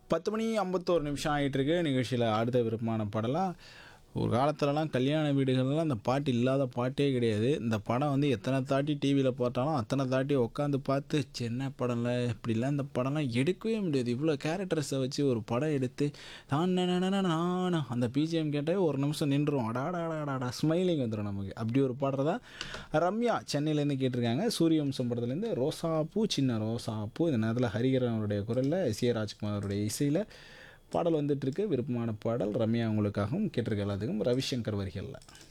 பத்து மணி ஐம்பத்தோரு நிமிஷம் ஆகிட்டுருக்கு நிகழ்ச்சியில் அடுத்த விருப்பமான பாடலாக ஒரு காலத்துலலாம் கல்யாண வீடுகள்லாம் அந்த பாட்டு இல்லாத பாட்டே கிடையாது இந்த படம் வந்து எத்தனை தாட்டி டிவியில் போட்டாலும் அத்தனை தாட்டி உட்காந்து பார்த்து சின்ன படம்ல இப்படிலாம் இந்த படம்லாம் எடுக்கவே முடியாது இவ்வளோ கேரக்டர்ஸை வச்சு ஒரு படம் எடுத்து தான் நானா அந்த பிஜிஎம் கேட்டால் ஒரு நிமிஷம் நின்றுரும் அடாடாடாடா ஸ்மைலிங் வந்துடும் நமக்கு அப்படி ஒரு பாடுறதா ரம்யா சென்னையிலேருந்து கேட்டிருக்காங்க சூரியவம்சம் படத்துலேருந்து ரோசாப்பூ சின்ன ரோசாப்பூ இந்த நேரத்தில் ஹரிகரன் அவருடைய குரலில் எஸ் ஏ ராஜ்குமார் அவருடைய இசையில் பாடல் வந்துட்டுருக்கு விருப்பமான பாடல் ரம்யா உங்களுக்காகவும் கேட்டிருக்க எல்லாத்துக்கும் ரவிசங்கர் வரிகளில்